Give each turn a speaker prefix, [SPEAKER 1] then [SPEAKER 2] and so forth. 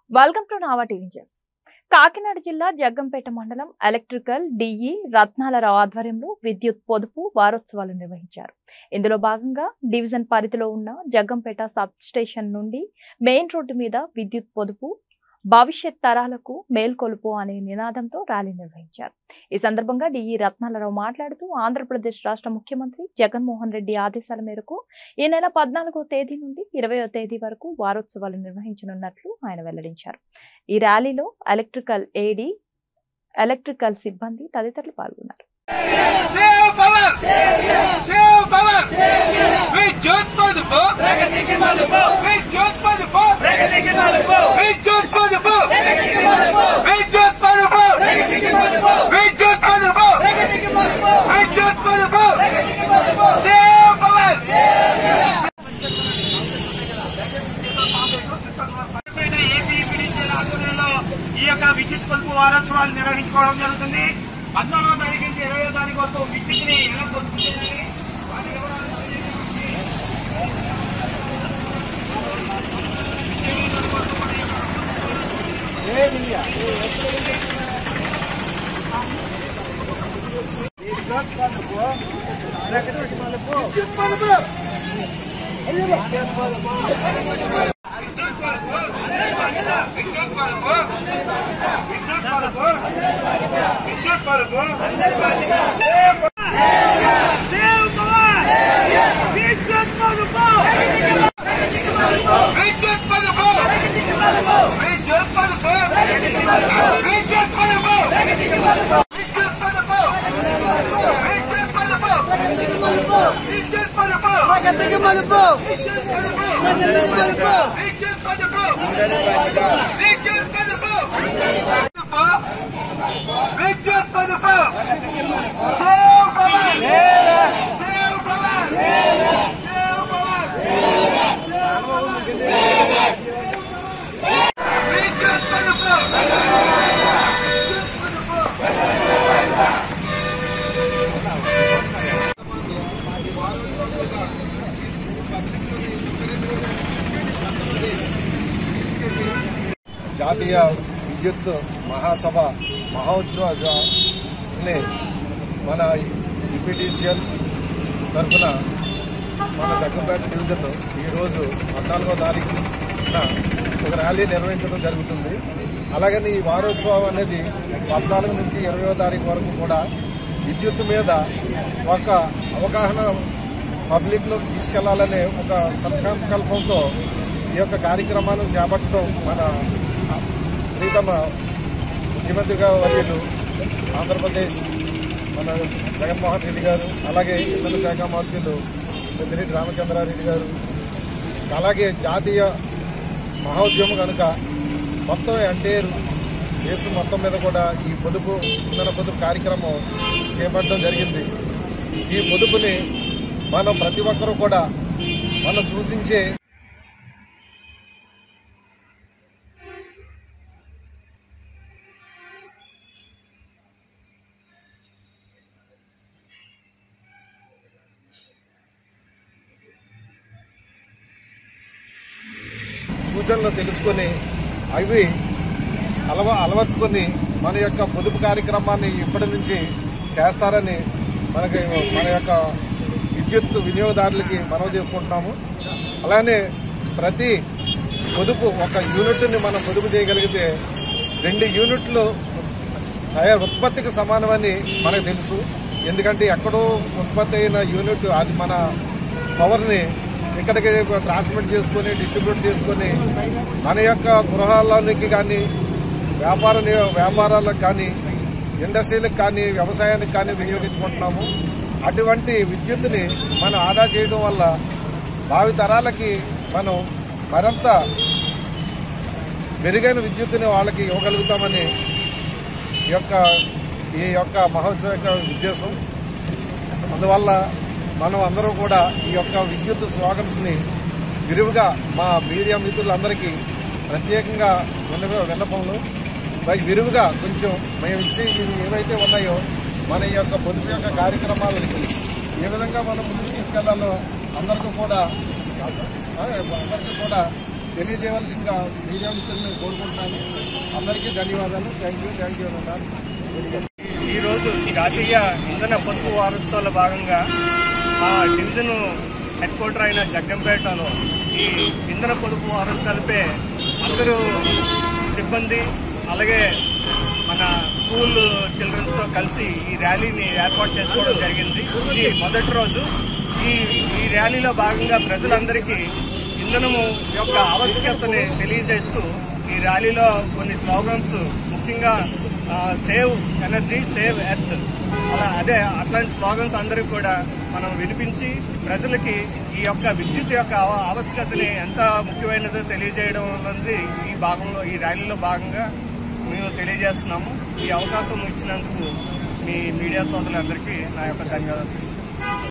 [SPEAKER 1] welcome to Nava TV news Kakinada జిల్లా జగ్గంపేట మండలం electrical DE రత్నాలరావు ఆధ్వర్యంలో విద్యుత్ పొదుపు వారోత్సవాలు నిర్వహించారు ఇందులో భాగంగా డివిజన్ పరిధిలో ఉన్న జగ్గంపేట సబ్ స్టేషన్ నుండి మెయిన్ రోడ్డు మీద విద్యుత్ పొదుపు భవిష్యత్ తరాలకు మేల్కొలుపు అనే నినాదంతో ర్యాలీ నిర్వహించారు ఈ సందర్భంగా డిఈ రత్నాలరావు మాట్లాడుతూ ఆంధ్రప్రదేశ్ రాష్ట్ర ముఖ్యమంత్రి జగన్మోహన్ రెడ్డి ఆదేశాల మేరకు ఈ నెల పద్నాలుగో తేదీ నుండి ఇరవయో తేదీ వరకు వారోత్సవాలు నిర్వహించనున్నట్లు ఆయన వెల్లడించారు ఈ ర్యాలీలో ఎలక్ట్రికల్ ఏడీ ఎలక్ట్రికల్ సిబ్బంది తదితరులు పాల్గొన్నారు
[SPEAKER 2] సేవ్ పవర్ సేవ్ పవర్ విద్యుత్ పొదుపు ప్రగతికి మలుపు విద్యుత్ పొదుపు ప్రగతికి మలుపు విద్యుత్ పొదుపు ప్రగతికి మలుపు విద్యుత్ పొదుపు ప్రగతికి మలుపు విద్యుత్ పొదుపు ప్రగతికి మలుపు విద్యుత్ పొదుపు ప్రగతికి మలుపు సేవ్ పవర్ ఏపీపీడీసీల ఆధ్వర్యంలో ఈ యొక్క విద్యుత్ పొదుపు వారోత్సవాలు నిర్వహించుకోవడం జరుగుతుంది పద్నాలుగో తారీఖు నుంచి ఇరవై తారీఖు వరకు విద్యుత్ని ఎలా పొదుపు చేయాలి వాటి వివరాలు తెలియజేయడానికి విద్యుత్ పొదుపు విద్యుత్ పొదుపు విద్యుత్ పొదుపు సేవ్ పవర్ విద్యుత్ పొదుపు విద్యుత్ పొదుపు విద్యుత్ పొదుపు విద్యుత్ పొదుపు విద్యుత్ పొదుపు విద్యుత్ పొదుపు విద్యుత్ పొదుపు
[SPEAKER 3] ప్రగతికి మలుపు
[SPEAKER 2] విద్యుత్ పొదుపు
[SPEAKER 3] ప్రగతికి మలుపు
[SPEAKER 2] విద్యుత్ పొదుపు విద్యుత్ పొదుపు విద్యుత్ పొదుపు save power save power save power విద్యుత్ పొదుపు
[SPEAKER 4] జాతీయ విద్యుత్ మహాసభ మహోత్సవాన్ని మన యూపీటీసీఎల్ తరఫున మన జగ్గంపేట డివిజన్ ఈరోజు పద్నాలుగో తారీఖున ఒక ర్యాలీ నిర్వహించడం జరుగుతుంది అలాగని ఈ వారోత్సవం అనేది పద్నాలుగు నుంచి ఇరవయో తారీఖు వరకు కూడా విద్యుత్ మీద ఒక అవగాహన పబ్లిక్లోకి తీసుకెళ్లాలనే ఒక సంకల్పంతో ఈ యొక్క కార్యక్రమాన్ని చేపట్టడం మన ప్రీతమ ముఖ్యమంత్రిగా వర్యులు ఆంధ్రప్రదేశ్ మన జగన్మోహన్ రెడ్డి గారు అలాగే ఇంధన శాఖ మంత్రులు పెద్దిరెడ్డి రామచంద్రారెడ్డి గారు అలాగే జాతీయ మహోద్యమం కనుక మొత్తం ఎన్టీఆర్ దేశం మొత్తం మీద కూడా ఈ పొదుపు ఇంధన పొదుపు కార్యక్రమం చేపట్టడం జరిగింది ఈ పొదుపుని మనం ప్రతి ఒక్కరూ కూడా మనం సూచించే సూచనలు తెలుసుకొని అవి అలవ అలవర్చుకొని మన యొక్క పొదుపు కార్యక్రమాన్ని ఇప్పటి నుంచి చేస్తారని మనకి మన యొక్క విద్యుత్ వినియోగదారులకి మనవి చేసుకుంటున్నాము అలానే ప్రతి పొదుపు ఒక యూనిట్ని మనం పొదుపు చేయగలిగితే రెండు యూనిట్లు తయారు ఉత్పత్తికి సమానమని మనకు తెలుసు ఎందుకంటే ఎక్కడో ఉత్పత్తి అయిన యూనిట్ అది మన పవర్ని ఇక్కడికి ట్రాన్స్మిట్ చేసుకొని డిస్ట్రిబ్యూట్ చేసుకొని మన యొక్క గృహాలకి కానీ వ్యాపార ని- వ్యాపారాలకు కానీ ఇండస్ట్రీలకు కానీ వ్యవసాయానికి కానీ వినియోగించుకుంటున్నాము అటువంటి విద్యుత్తుని మనం ఆదా చేయడం వల్ల భావి తరాలకి మనం మరింత మెరుగైన విద్యుత్తుని వాళ్ళకి ఇవ్వగలుగుతామని ఈ యొక్క ఈ యొక్క మహోత్సవ యొక్క ఉద్దేశం అందువల్ల మనం అందరం కూడా ఈ యొక్క విద్యుత్ స్లోగన్స్ని విరివిగా మా మీడియా మిత్రులందరికీ ప్రత్యేకంగా విన్న విన్నపంలో పై విరివిగా కొంచెం మేము ఇచ్చే ఇవి ఏవైతే ఉన్నాయో మన ఈ యొక్క పొదుపు యొక్క కార్యక్రమాలని ఏ విధంగా మనం ముందుకు తీసుకెళ్లాలో అందరికీ కూడా ఆ, అందరికీ కూడా తెలియజేయవలసిందిగా మీడియా మిత్రులను కోరుకుంటున్నాను అందరికీ ధన్యవాదాలు థ్యాంక్ యూ థ్యాంక్ యూ అన్నారు
[SPEAKER 5] ఈ రోజు జాతీయ ఇంధన పొదుపు వారోత్సవాల భాగంగా మా డివిజన్ హెడ్ క్వార్టర్ అయిన జగ్గంపేటలో ఈ ఇంధన పొదుపు వారోత్సవాలపై అందరూ సిబ్బంది అలాగే మన స్కూల్ చిల్డ్రన్స్తో కలిసి ఈ ర్యాలీని ఏర్పాటు చేసుకోవడం జరిగింది ఇది మొదటి రోజు ఈ ఈ ర్యాలీలో భాగంగా ప్రజలందరికీ ఇంధనము యొక్క ఆవశ్యకతని తెలియజేస్తూ ఈ ర్యాలీలో కొన్ని స్లోగన్స్ ముఖ్యంగా సేవ్ ఎనర్జీ సేవ్ ఎర్త్ అలా అదే అట్లాంటి స్లోగన్స్ అందరికి కూడా మనం వినిపించి ప్రజలకి ఈ యొక్క విద్యుత్ యొక్క ఆవ- ఆవశ్యకతని ఎంత ముఖ్యమైనదో తెలియజేయడం అనేది ఈ భాగంలో ఈ ర్యాలీలో భాగంగా మేము తెలియజేస్తున్నాము ఈ అవకాశం ఇచ్చినందుకు మీ మీడియా సోదరులందరికీ నా యొక్క ధన్యవాదాలు